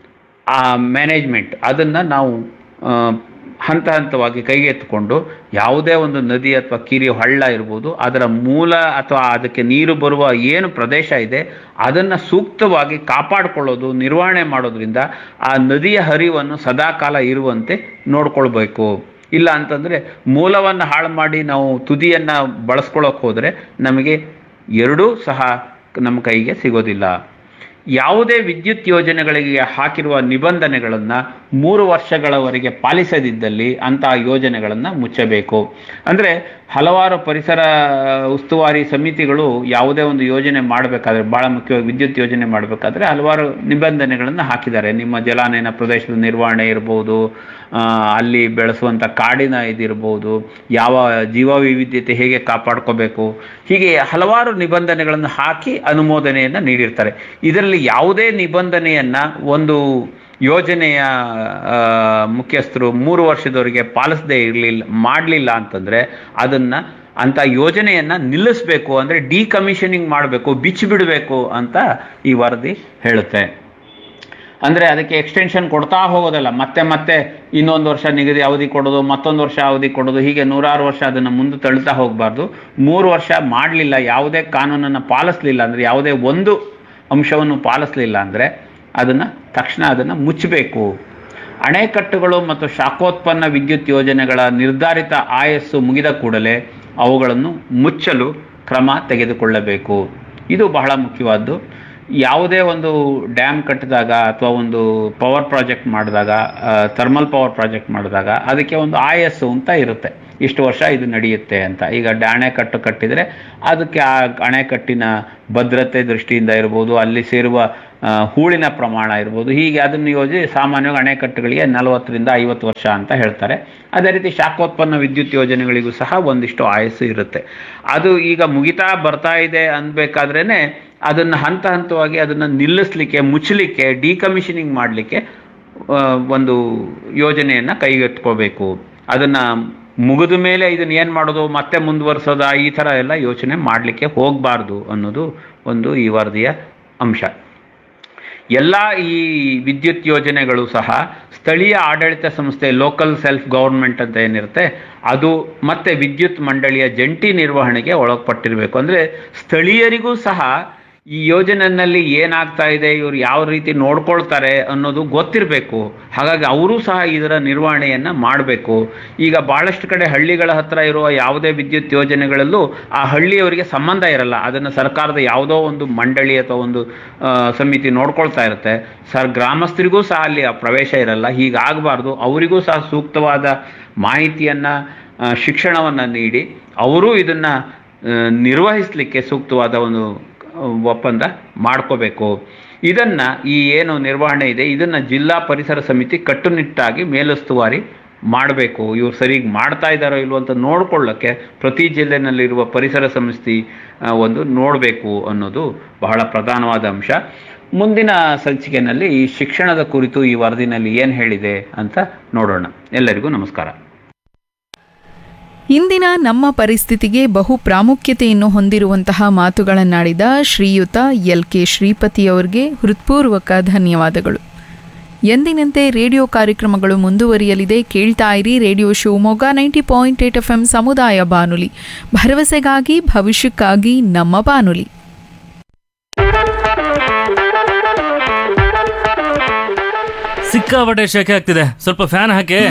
ಆ ಮ್ಯಾನೇಜ್ಮೆಂಟ್ ಅದನ್ನು ನಾವು ಆ, ಹಂತ ಹಂತವಾಗಿ ಕೈಗೆತ್ತಿಕೊಂಡು ಯಾವುದೇ ಒಂದು ನದಿ ಅಥವಾ ಕಿರಿ ಹಳ್ಳ ಇರ್ಬೋದು ಅದರ ಮೂಲ ಅಥವಾ ಅದಕ್ಕೆ ನೀರು ಬರುವ ಏನು ಪ್ರದೇಶ ಇದೆ ಅದನ್ನು ಸೂಕ್ತವಾಗಿ ಕಾಪಾಡಿಕೊಳ್ಳೋದು ನಿರ್ವಹಣೆ ಮಾಡೋದ್ರಿಂದ ಆ ನದಿಯ ಹರಿವನ್ನು ಸದಾಕಾಲ ಇರುವಂತೆ ನೋಡ್ಕೊಳ್ಬೇಕು ಇಲ್ಲ ಅಂತಂದರೆ ಮೂಲವನ್ನು ಹಾಳು ಮಾಡಿ ನಾವು ತುದಿಯನ್ನು ಬಳಸ್ಕೊಳ್ಳೋಕೆ ಹೋದರೆ ನಮಗೆ ಎರಡೂ ಸಹ ನಮ್ಮ ಕೈಗೆ ಸಿಗೋದಿಲ್ಲ ಯಾವುದೇ ವಿದ್ಯುತ್ ಯೋಜನೆಗಳಿಗೆ ಹಾಕಿರುವ ನಿಬಂಧನೆಗಳನ್ನು ಮೂರು ವರ್ಷಗಳವರೆಗೆ ಪಾಲಿಸದಿದ್ದಲ್ಲಿ ಅಂತಹ ಯೋಜನೆಗಳನ್ನು ಮುಚ್ಚಬೇಕು ಅಂದರೆ ಹಲವಾರು ಪರಿಸರ ಉಸ್ತುವಾರಿ ಸಮಿತಿಗಳು ಯಾವುದೇ ಒಂದು ಯೋಜನೆ ಮಾಡಬೇಕಾದ್ರೆ ಭಾಳ ಮುಖ್ಯವಾಗಿ ವಿದ್ಯುತ್ ಯೋಜನೆ ಮಾಡಬೇಕಾದ್ರೆ ಹಲವಾರು ನಿಬಂಧನೆಗಳನ್ನು ಹಾಕಿದ್ದಾರೆ ನಿಮ್ಮ ಜಲಾನಯನ ಪ್ರದೇಶದ ನಿರ್ವಹಣೆ ಇರ್ಬೋದು ಆ, ಅಲ್ಲಿ ಬೆಳೆಸುವಂಥ ಕಾಡಿನ ಇದಿರ್ಬೋದು ಯಾವ ಜೀವ ವೈವಿಧ್ಯತೆ ಹೇಗೆ ಕಾಪಾಡ್ಕೋಬೇಕು ಹೀಗೆ ಹಲವಾರು ನಿಬಂಧನೆಗಳನ್ನು ಹಾಕಿ ಅನುಮೋದನೆಯನ್ನು ನೀಡಿರ್ತಾರೆ ಇದರಲ್ಲಿ ಯಾವುದೇ ನಿಬಂಧನೆಯನ್ನು ಒಂದು ಯೋಜನೆಯ ಆ, ಮುಖ್ಯಸ್ಥರು ಮೂರು ವರ್ಷದವರೆಗೆ ಪಾಲಿಸದೇ ಇರಲಿಲ್ಲ ಮಾಡಲಿಲ್ಲ ಅಂತಂದರೆ ಅದನ್ನು ಅಂಥ ಯೋಜನೆಯನ್ನು ನಿಲ್ಲಿಸಬೇಕು ಅಂದರೆ ಡಿಕಮಿಷನಿಂಗ್ ಮಾಡಬೇಕು ಬಿಚ್ಚಿಬಿಡಬೇಕು ಅಂತ ಈ ವರದಿ ಹೇಳುತ್ತೆ ಅಂದರೆ ಅದಕ್ಕೆ ಎಕ್ಸ್ಟೆನ್ಷನ್ ಕೊಡ್ತಾ ಹೋಗೋದಲ್ಲ ಮತ್ತೆ ಮತ್ತೆ ಇನ್ನೊಂದು ವರ್ಷ ನಿಗದಿ ಅವಧಿ ಕೊಡೋದು ಮತ್ತೊಂದು ವರ್ಷ ಅವಧಿ ಕೊಡೋದು ಹೀಗೆ ನೂರಾರು ವರ್ಷ ಅದನ್ನು ಮುಂದೆ ತಳ್ತಾ ಹೋಗಬಾರ್ದು ಮೂರು ವರ್ಷ ಮಾಡಲಿಲ್ಲ ಯಾವುದೇ ಕಾನೂನನ್ನು ಪಾಲಿಸಲಿಲ್ಲ ಅಂದರೆ ಯಾವುದೇ ಒಂದು ಅಂಶವನ್ನು ಪಾಲಿಸಲಿಲ್ಲ ಅಂದರೆ ಅದನ್ನು ತಕ್ಷಣ ಅದನ್ನು ಮುಚ್ಚಬೇಕು ಅಣೆಕಟ್ಟುಗಳು ಮತ್ತು ಶಾಖೋತ್ಪನ್ನ ವಿದ್ಯುತ್ ಯೋಜನೆಗಳ ನಿರ್ಧಾರಿತ ಆಯಸ್ಸು ಮುಗಿದ ಕೂಡಲೇ ಅವುಗಳನ್ನು ಮುಚ್ಚಲು ಕ್ರಮ ತೆಗೆದುಕೊಳ್ಳಬೇಕು ಇದು ಬಹಳ ಮುಖ್ಯವಾದ್ದು ಯಾವುದೇ ಒಂದು ಡ್ಯಾಮ್ ಕಟ್ಟಿದಾಗ ಅಥವಾ ಒಂದು ಪವರ್ ಪ್ರಾಜೆಕ್ಟ್ ಮಾಡಿದಾಗ ಥರ್ಮಲ್ ಪವರ್ ಪ್ರಾಜೆಕ್ಟ್ ಮಾಡಿದಾಗ ಅದಕ್ಕೆ ಒಂದು ಆಯಸ್ಸು ಅಂತ ಇರುತ್ತೆ ಇಷ್ಟು ವರ್ಷ ಇದು ನಡೆಯುತ್ತೆ ಅಂತ ಈಗ ಡ- ಅಣೆಕಟ್ಟು ಕಟ್ಟಿದರೆ ಅದಕ್ಕೆ ಆ ಅಣೆಕಟ್ಟಿನ ಭದ್ರತೆ ದೃಷ್ಟಿಯಿಂದ ಇರ್ಬೋದು ಅಲ್ಲಿ ಸೇರುವ ಆ, ಹೂಳಿನ ಪ್ರಮಾಣ ಇರ್ಬೋದು ಹೀಗೆ ಅದನ್ನು ಯೋಜಿ ಸಾಮಾನ್ಯವಾಗಿ ಅಣೆಕಟ್ಟುಗಳಿಗೆ ನಲವತ್ತರಿಂದ ಐವತ್ತು ವರ್ಷ ಅಂತ ಹೇಳ್ತಾರೆ ಅದೇ ರೀತಿ ಶಾಖೋತ್ಪನ್ನ ವಿದ್ಯುತ್ ಯೋಜನೆಗಳಿಗೂ ಸಹ ಒಂದಿಷ್ಟು ಆಯಸ್ಸು ಇರುತ್ತೆ ಅದು ಈಗ ಮುಗಿತಾ ಬರ್ತಾ ಇದೆ ಅನ್ಬೇಕಾದ್ರೇನೆ ಅದನ್ನು ಹಂತ ಹಂತವಾಗಿ ಅದನ್ನು ನಿಲ್ಲಿಸ್ಲಿಕ್ಕೆ ಮುಚ್ಚಲಿಕ್ಕೆ ಡಿಕಮಿಷನಿಂಗ್ ಮಾಡಲಿಕ್ಕೆ ಒಂದು ಯೋಜನೆಯನ್ನು ಕೈಗೆತ್ಕೋಬೇಕು ಅದನ್ನು ಮುಗಿದ ಮೇಲೆ ಇದನ್ನ ಏನು ಮಾಡೋದು ಮತ್ತೆ ಮುಂದುವರ್ಸೋದ ಈ ಥರ ಎಲ್ಲ ಯೋಚನೆ ಮಾಡಲಿಕ್ಕೆ ಹೋಗಬಾರ್ದು ಅನ್ನೋದು ಒಂದು ಈ ವರದಿಯ ಅಂಶ ಎಲ್ಲ ಈ ವಿದ್ಯುತ್ ಯೋಜನೆಗಳು ಸಹ ಸ್ಥಳೀಯ ಆಡಳಿತ ಸಂಸ್ಥೆ ಲೋಕಲ್ ಸೆಲ್ಫ್ ಗೌರ್ಮೆಂಟ್ ಅಂತ ಏನಿರುತ್ತೆ ಅದು ಮತ್ತೆ ವಿದ್ಯುತ್ ಮಂಡಳಿಯ ಜಂಟಿ ನಿರ್ವಹಣೆಗೆ ಒಳಪಟ್ಟಿರಬೇಕು ಅಂದರೆ ಸ್ಥಳೀಯರಿಗೂ ಸಹ ಈ ಯೋಜನೆಯಲ್ಲಿ ಏನಾಗ್ತಾ ಇದೆ ಇವರು ಯಾವ ರೀತಿ ನೋಡ್ಕೊಳ್ತಾರೆ ಅನ್ನೋದು ಗೊತ್ತಿರಬೇಕು ಹಾಗಾಗಿ ಅವರು ಸಹ ಇದರ ನಿರ್ವಹಣೆಯನ್ನ ಮಾಡಬೇಕು ಈಗ ಬಹಳಷ್ಟು ಕಡೆ ಹಳ್ಳಿಗಳ ಹತ್ರ ಇರುವ ಯಾವುದೇ ವಿದ್ಯುತ್ ಯೋಜನೆಗಳಲ್ಲೂ ಆ ಹಳ್ಳಿಯವರಿಗೆ ಸಂಬಂಧ ಇರಲ್ಲ ಅದನ್ನು ಸರ್ಕಾರದ ಯಾವುದೋ ಒಂದು ಮಂಡಳಿ ಅಥವಾ ಒಂದು ಆ, ಸಮಿತಿ ನೋಡ್ಕೊಳ್ತಾ ಇರುತ್ತೆ ಸರ್ ಗ್ರಾಮಸ್ಥರಿಗೂ ಸಹ ಅಲ್ಲಿ ಆ ಪ್ರವೇಶ ಇರಲ್ಲ ಹೀಗಾಗಬಾರ್ದು ಅವರಿಗೂ ಸಹ ಸೂಕ್ತವಾದ ಮಾಹಿತಿಯನ್ನ ಆ, ಶಿಕ್ಷಣವನ್ನ ನೀಡಿ ಅವರು ಇದನ್ನ ಆ, ನಿರ್ವಹಿಸಲಿಕ್ಕೆ ಸೂಕ್ತವಾದ ಒಂದು ಆ, ಒಪ್ಪಂದ ಮಾಡ್ಕೋಬೇಕು ಇದನ್ನ ಈ ಏನು ನಿರ್ವಹಣೆ ಇದೆ ಇದನ್ನ ಜಿಲ್ಲಾ ಪರಿಸರ ಸಮಿತಿ ಕಟ್ಟುನಿಟ್ಟಾಗಿ ಮೇಲುಸ್ತುವಾರಿ ಮಾಡಬೇಕು ಇವ್ರು ಸರಿಯಾಗಿ ಮಾಡ್ತಾ ಇದ್ದಾರೋ ಇಲ್ವೋ ಅಂತ ನೋಡ್ಕೊಳ್ಳೋಕ್ಕೆ ಪ್ರತಿ ಜಿಲ್ಲೆನಲ್ಲಿರುವ ಪರಿಸರ ಸಂಸ್ಥೆ ಆ, ಒಂದು ನೋಡಬೇಕು ಅನ್ನೋದು ಬಹಳ ಪ್ರಧಾನವಾದ ಅಂಶ ಮುಂದಿನ ಸಂಚಿಕೆಯಲ್ಲಿ ಈ ಶಿಕ್ಷಣದ ಕುರಿತು ಈ ವರದಿನಲ್ಲಿ ಏನು ಹೇಳಿದೆ ಅಂತ ನೋಡೋಣ ಎಲ್ಲರಿಗೂ ನಮಸ್ಕಾರ ಇಂದಿನ ನಮ್ಮ ಪರಿಸ್ಥಿತಿಗೆ ಬಹು ಪ್ರಾಮುಖ್ಯತೆಯನ್ನು ಹೊಂದಿರುವಂತಹ ಮಾತುಗಳನ್ನಾಡಿದ ಶ್ರೀಯುತ ಎಲ್ ಕೆ ಶ್ರೀಪತಿಯವರಿಗೆ ಹೃತ್ಪೂರ್ವಕ ಧನ್ಯವಾದಗಳು ಎಂದಿನಂತೆ ರೇಡಿಯೋ ಕಾರ್ಯಕ್ರಮಗಳು ಮುಂದುವರಿಯಲಿದೆ ಕೇಳ್ತಾ ಇರಿ radio Shivamogga ninety point eight F M ಸಮುದಾಯ ಬಾನುಲಿ ಭರವಸೆಗಾಗಿ ಭವಿಷ್ಯಕ್ಕಾಗಿ ನಮ್ಮ ಬಾನುಲಿ ಸಿಕ್ಕಾಪಟ್ಟೆ ಶೆಕೆ ಆಗ್ತಿದೆ ಸ್ವಲ್ಪ ಫ್ಯಾನ್ ಹಾಕಿ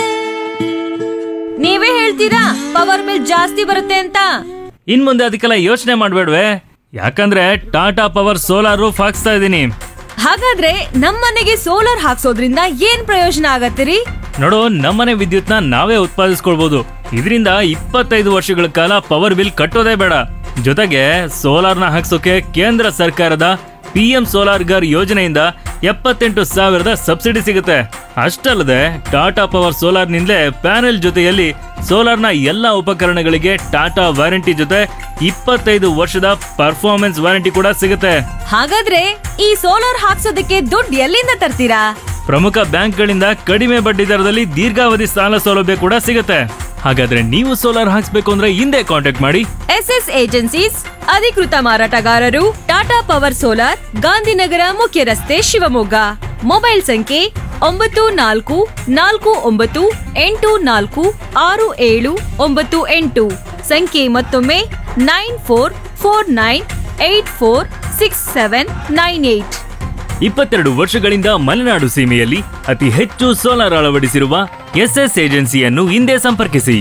ನೀವೇ ಹೇಳ್ತೀರಾ ಪವರ್ ಬಿಲ್ ಜಾಸ್ತಿ ಬರುತ್ತೆ ಅಂತ ಇನ್ ಮುಂದೆ ಅದಕ್ಕೆಲ್ಲ ಯೋಚನೆ ಮಾಡ್ಬೇಡ್ವೆ ಯಾಕಂದ್ರೆ ಟಾಟಾ ಪವರ್ ಸೋಲಾರ್ ರೂಫ್ ಹಾಕ್ಸ್ತಾ ಇದ್ದೀನಿ ಹಾಗಾದ್ರೆ ನಮ್ಮನೆಗೆ ಸೋಲಾರ್ ಹಾಕ್ಸೋದ್ರಿಂದ ಏನ್ ಪ್ರಯೋಜನ ಆಗತ್ತಿರಿ ನೋಡು ನಮ್ಮನೆ ವಿದ್ಯುತ್ನ ನಾವೇ ಉತ್ಪಾದಿಸ್ಕೊಳ್ಬಹುದು ಇದರಿಂದ ಇಪ್ಪತ್ತೈದು ವರ್ಷಗಳ ಕಾಲ ಪವರ್ ಬಿಲ್ ಕಟ್ಟೋದೇ ಬೇಡ ಜೊತೆಗೆ ಸೋಲಾರ್ನ ಹಾಕ್ಸೋಕೆ ಕೇಂದ್ರ ಸರ್ಕಾರದ ಪಿ ಎಂ ಸೋಲಾರ್ ಗರ್ ಯೋಜನೆಯಿಂದ ಎಪ್ಪತ್ತೆಂಟು ಸಾವಿರದ ಸಬ್ಸಿಡಿ ಸಿಗುತ್ತೆ ಅಷ್ಟಲ್ಲದೆ ಟಾಟಾ ಪವರ್ ಸೋಲಾರ್ನಿಂದಲೇ ಪ್ಯಾನೆಲ್ ಜೊತೆಯಲ್ಲಿ ಸೋಲಾರ್ನ ಎಲ್ಲ ಉಪಕರಣಗಳಿಗೆ ಟಾಟಾ ವಾರಂಟಿ ಜೊತೆ ಇಪ್ಪತ್ತೈದು ವರ್ಷದ ಪರ್ಫಾರ್ಮೆನ್ಸ್ ವಾರಂಟಿ ಕೂಡ ಸಿಗುತ್ತೆ ಹಾಗಾದ್ರೆ ಈ ಸೋಲಾರ್ ಹಾಕ್ಸೋದಕ್ಕೆ ದುಡ್ಡು ಎಲ್ಲಿಂದ ತರ್ತೀರಾ ಪ್ರಮುಖ ಬ್ಯಾಂಕ್ಗಳಿಂದ ಕಡಿಮೆ ಬಡ್ಡಿ ದರದಲ್ಲಿ ದೀರ್ಘಾವಧಿ ಸಾಲ ಸೌಲಭ್ಯ ಕೂಡ ಸಿಗುತ್ತೆ ಹಾಗಾದ್ರೆ ನೀವು ಸೋಲಾರ್ ಹಾಕ್ಸ್ಬೇಕು ಅಂದ್ರೆ ಹಿಂದೆ ಕಾಂಟ್ಯಾಕ್ಟ್ ಮಾಡಿ ಎಸ್ ಎಸ್ ಏಜೆನ್ಸೀಸ್ ಅಧಿಕೃತ ಮಾರಾಟಗಾರರು ಟಾಟಾ ಪವರ್ ಸೋಲಾರ್ ಗಾಂಧಿನಗರ ಮುಖ್ಯ ರಸ್ತೆ ಶಿವಮೊಗ್ಗ ಮೊಬೈಲ್ ಸಂಖ್ಯೆ ಒಂಬತ್ತು ನಾಲ್ಕು ನಾಲ್ಕು ಒಂಬತ್ತು ಎಂಟು ನಾಲ್ಕು ಆರು ಏಳು ಒಂಬತ್ತು ಎಂಟು ಸಂಖ್ಯೆ ಮತ್ತೊಮ್ಮೆ nine four four nine eight four six seven nine eight ಇಪ್ಪತ್ತೆರಡು ವರ್ಷಗಳಿಂದ ಮಲೆನಾಡು ಸೀಮೆಯಲ್ಲಿ ಅತಿ ಹೆಚ್ಚು ಸೋಲಾರ್ ಅಳವಡಿಸಿರುವ ಎಸ್ಎಸ್ ಏಜೆನ್ಸಿಯನ್ನು ಹಿಂದೆ ಸಂಪರ್ಕಿಸಿ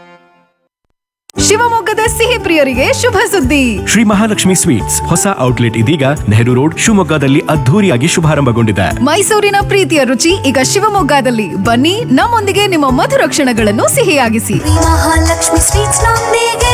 ಶಿವಮೊಗ್ಗದ ಸಿಹಿ ಪ್ರಿಯರಿಗೆ ಶುಭ ಸುದ್ದಿ ಶ್ರೀ ಮಹಾಲಕ್ಷ್ಮಿ ಸ್ವೀಟ್ಸ್ ಹೊಸ ಔಟ್ಲೆಟ್ ಇದೀಗ ನೆಹರು ರೋಡ್ ಶಿವಮೊಗ್ಗದಲ್ಲಿ ಅದ್ಧೂರಿಯಾಗಿ ಶುಭಾರಂಭಗೊಂಡಿದೆ ಮೈಸೂರಿನ ಪ್ರೀತಿಯ ರುಚಿ ಈಗ ಶಿವಮೊಗ್ಗದಲ್ಲಿ ಬನ್ನಿ ನಮ್ಮೊಂದಿಗೆ ನಿಮ್ಮ ಮಧುರ ಕ್ಷಣಗಳನ್ನು ಸಿಹಿಯಾಗಿಸಿ ಮಹಾಲಕ್ಷ್ಮಿ ಸ್ವೀಟ್ಸ್ ನೊಂದಿಗೆ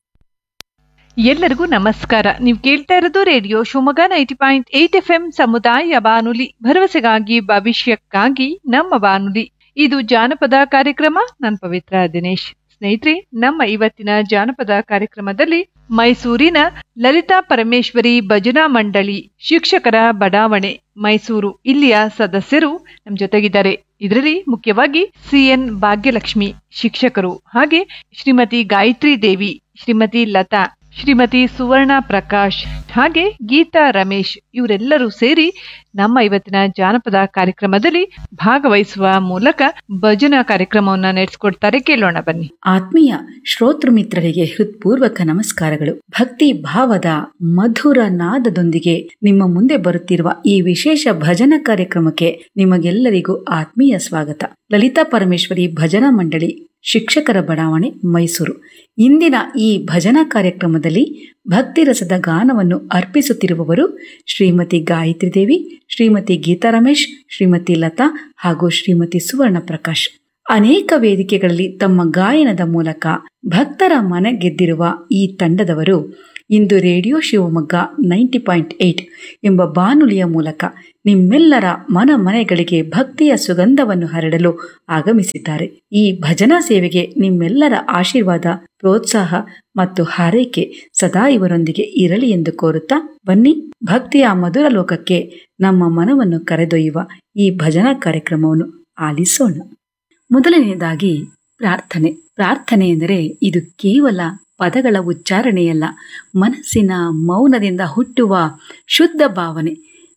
ಎಲ್ಲರಿಗೂ ನಮಸ್ಕಾರ ನೀವು ಕೇಳ್ತಾ ಇರೋದು radio Shivamogga ninety point eight F M ಸಮುದಾಯ ಬಾನುಲಿ ಭರವಸೆಗಾಗಿ ಭವಿಷ್ಯಕ್ಕಾಗಿ ನಮ್ಮ ಬಾನುಲಿ ಇದು ಜಾನಪದ ಕಾರ್ಯಕ್ರಮ ನಾನು ಪವಿತ್ರ ದಿನೇಶ್ ಸ್ನೇಹಿತರೆ ನಮ್ಮ ಇವತ್ತಿನ ಜಾನಪದ ಕಾರ್ಯಕ್ರಮದಲ್ಲಿ ಮೈಸೂರಿನ ಲಲಿತಾ ಪರಮೇಶ್ವರಿ ಭಜನಾ ಮಂಡಳಿ ಶಿಕ್ಷಕರ ಬಡಾವಣೆ ಮೈಸೂರು ಇಲ್ಲಿಯ ಸದಸ್ಯರು ನಮ್ಮ ಜೊತೆಗಿದ್ದಾರೆ ಇದರಲ್ಲಿ ಮುಖ್ಯವಾಗಿ ಸಿಎನ್ ಭಾಗ್ಯಲಕ್ಷ್ಮಿ ಶಿಕ್ಷಕರು ಹಾಗೆ ಶ್ರೀಮತಿ ಗಾಯತ್ರಿ ದೇವಿ ಶ್ರೀಮತಿ ಲತಾ ಶ್ರೀಮತಿ ಸುವರ್ಣ ಪ್ರಕಾಶ್ ಹಾಗೆ ಗೀತಾ ರಮೇಶ್ ಇವರೆಲ್ಲರೂ ಸೇರಿ ನಮ್ಮ ಇವತ್ತಿನ ಜಾನಪದ ಕಾರ್ಯಕ್ರಮದಲ್ಲಿ ಭಾಗವಹಿಸುವ ಮೂಲಕ ಭಜನಾ ಕಾರ್ಯಕ್ರಮವನ್ನ ನಡೆಸಿಕೊಡ್ತಾರೆ ಕೇಳೋಣ ಬನ್ನಿ ಆತ್ಮೀಯ ಶ್ರೋತೃ ಮಿತ್ರರಿಗೆ ಹೃತ್ಪೂರ್ವಕ ನಮಸ್ಕಾರಗಳು ಭಕ್ತಿ ಭಾವದ ಮಧುರ ನಾದದೊಂದಿಗೆ ನಿಮ್ಮ ಮುಂದೆ ಬರುತ್ತಿರುವ ಈ ವಿಶೇಷ ಭಜನಾ ಕಾರ್ಯಕ್ರಮಕ್ಕೆ ನಿಮಗೆಲ್ಲರಿಗೂ ಆತ್ಮೀಯ ಸ್ವಾಗತ ಲಲಿತಾ ಪರಮೇಶ್ವರಿ ಭಜನಾ ಮಂಡಳಿ ಶಿಕ್ಷಕರ ಬಡಾವಣೆ ಮೈಸೂರು ಇಂದಿನ ಈ ಭಜನಾ ಕಾರ್ಯಕ್ರಮದಲ್ಲಿ ಭಕ್ತಿರಸದ ಗಾನವನ್ನು ಅರ್ಪಿಸುತ್ತಿರುವವರು ಶ್ರೀಮತಿ ಗಾಯತ್ರಿ ದೇವಿ ಶ್ರೀಮತಿ ಗೀತಾ ರಮೇಶ್ ಶ್ರೀಮತಿ ಲತಾ ಹಾಗೂ ಶ್ರೀಮತಿ ಸುವರ್ಣ ಪ್ರಕಾಶ್ ಅನೇಕ ವೇದಿಕೆಗಳಲ್ಲಿ ತಮ್ಮ ಗಾಯನದ ಮೂಲಕ ಭಕ್ತರ ಮನ ಗೆದ್ದಿರುವ ಈ ತಂಡದವರು ಇಂದು radio Shivamogga ninety point eight ಎಂಬ ಬಾನುಲಿಯ ಮೂಲಕ ನಿಮ್ಮೆಲ್ಲರ ಮನ ಮನೆಗಳಿಗೆ ಭಕ್ತಿಯ ಸುಗಂಧವನ್ನು ಹರಡಲು ಆಗಮಿಸಿದ್ದಾರೆ ಈ ಭಜನಾ ಸೇವೆಗೆ ನಿಮ್ಮೆಲ್ಲರ ಆಶೀರ್ವಾದ ಪ್ರೋತ್ಸಾಹ ಮತ್ತು ಹಾರೈಕೆ ಸದಾ ಇವರೊಂದಿಗೆ ಇರಲಿ ಎಂದು ಕೋರುತ್ತಾ ಬನ್ನಿ ಭಕ್ತಿಯ ಮಧುರ ಲೋಕಕ್ಕೆ ನಮ್ಮ ಮನವನ್ನು ಕರೆದೊಯ್ಯುವ ಈ ಭಜನಾ ಕಾರ್ಯಕ್ರಮವನ್ನು ಆಲಿಸೋಣ ಮೊದಲನೆಯದಾಗಿ ಪ್ರಾರ್ಥನೆ ಪ್ರಾರ್ಥನೆ ಎಂದರೆ ಇದು ಕೇವಲ ಪದಗಳ ಉಚ್ಚಾರಣೆಯಲ್ಲ ಮನಸ್ಸಿನ ಮೌನದಿಂದ ಹುಟ್ಟುವ ಶುದ್ಧ ಭಾವನೆ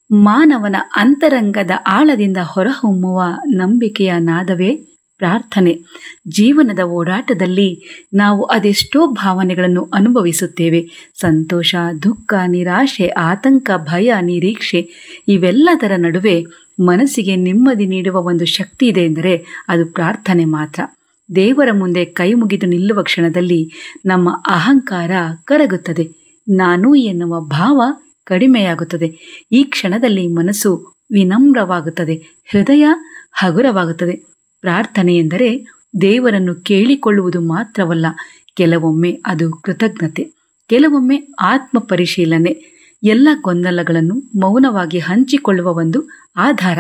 ಮಾನವನ ಅಂತರಂಗದ ಆಳದಿಂದ ಹೊರಹೊಮ್ಮುವ ನಂಬಿಕೆಯ ನಾದವೇ ಪ್ರಾರ್ಥನೆ ಜೀವನದ ಓಡಾಟದಲ್ಲಿ ನಾವು ಅದೆಷ್ಟೋ ಭಾವನೆಗಳನ್ನು ಅನುಭವಿಸುತ್ತೇವೆ ಸಂತೋಷ ದುಃಖ ನಿರಾಶೆ ಆತಂಕ ಭಯ ನಿರೀಕ್ಷೆ ಇವೆಲ್ಲದರ ನಡುವೆ ಮನಸ್ಸಿಗೆ ನೆಮ್ಮದಿ ನೀಡುವ ಒಂದು ಶಕ್ತಿ ಇದೆ ಎಂದರೆ ಅದು ಪ್ರಾರ್ಥನೆ ಮಾತ್ರ ದೇವರ ಮುಂದೆ ಕೈ ಮುಗಿದು ನಿಲ್ಲುವ ಕ್ಷಣದಲ್ಲಿ ನಮ್ಮ ಅಹಂಕಾರ ಕರಗುತ್ತದೆ ನಾನು ಎನ್ನುವ ಭಾವ ಕಡಿಮೆಯಾಗುತ್ತದೆ ಈ ಕ್ಷಣದಲ್ಲಿ ಮನಸ್ಸು ವಿನಮ್ರವಾಗುತ್ತದೆ ಹೃದಯ ಹಗುರವಾಗುತ್ತದೆ ಪ್ರಾರ್ಥನೆ ಎಂದರೆ ದೇವರನ್ನು ಕೇಳಿಕೊಳ್ಳುವುದು ಮಾತ್ರವಲ್ಲ ಕೆಲವೊಮ್ಮೆ ಅದು ಕೃತಜ್ಞತೆ ಕೆಲವೊಮ್ಮೆ ಆತ್ಮ ಪರಿಶೀಲನೆ ಎಲ್ಲ ಗೊಂದಲಗಳನ್ನು ಮೌನವಾಗಿ ಹಂಚಿಕೊಳ್ಳುವ ಒಂದು ಆಧಾರ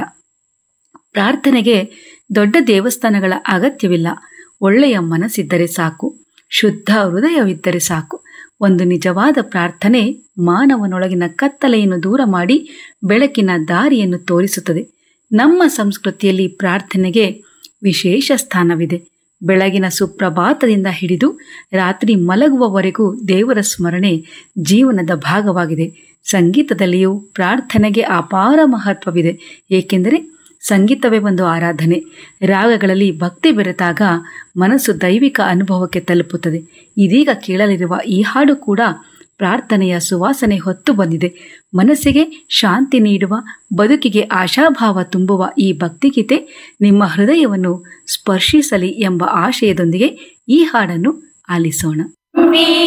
ಪ್ರಾರ್ಥನೆಗೆ ದೊಡ್ಡ ದೇವಸ್ಥಾನಗಳ ಅಗತ್ಯವಿಲ್ಲ ಒಳ್ಳೆಯ ಮನಸ್ಸಿದ್ದರೆ ಸಾಕು ಶುದ್ಧ ಹೃದಯವಿದ್ದರೆ ಸಾಕು ಒಂದು ನಿಜವಾದ ಪ್ರಾರ್ಥನೆ ಮಾನವನೊಳಗಿನ ಕತ್ತಲೆಯನ್ನು ದೂರ ಮಾಡಿ ಬೆಳಕಿನ ದಾರಿಯನ್ನು ತೋರಿಸುತ್ತದೆ ನಮ್ಮ ಸಂಸ್ಕೃತಿಯಲ್ಲಿ ಪ್ರಾರ್ಥನೆಗೆ ವಿಶೇಷ ಸ್ಥಾನವಿದೆ ಬೆಳಗಿನ ಸುಪ್ರಭಾತದಿಂದ ಹಿಡಿದು ರಾತ್ರಿ ಮಲಗುವವರೆಗೂ ದೇವರ ಸ್ಮರಣೆ ಜೀವನದ ಭಾಗವಾಗಿದೆ ಸಂಗೀತದಲ್ಲಿಯೂ ಪ್ರಾರ್ಥನೆಗೆ ಅಪಾರ ಮಹತ್ವವಿದೆ ಏಕೆಂದರೆ ಸಂಗೀತವೇ ಒಂದು ಆರಾಧನೆ ರಾಗಗಳಲ್ಲಿ ಭಕ್ತಿ ಬೆರೆತಾಗ ಮನಸ್ಸು ದೈವಿಕ ಅನುಭವಕ್ಕೆ ತಲುಪುತ್ತದೆ ಇದೀಗ ಕೇಳಲಿರುವ ಈ ಹಾಡು ಕೂಡ ಪ್ರಾರ್ಥನೆಯ ಸುವಾಸನೆ ಹೊತ್ತು ಬಂದಿದೆ ಮನಸ್ಸಿಗೆ ಶಾಂತಿ ನೀಡುವ ಬದುಕಿಗೆ ಆಶಾಭಾವ ತುಂಬುವ ಈ ಭಕ್ತಿಗೀತೆ ನಿಮ್ಮ ಹೃದಯವನ್ನು ಸ್ಪರ್ಶಿಸಲಿ ಎಂಬ ಆಶಯದೊಂದಿಗೆ ಈ ಹಾಡನ್ನು ಆಲಿಸೋಣ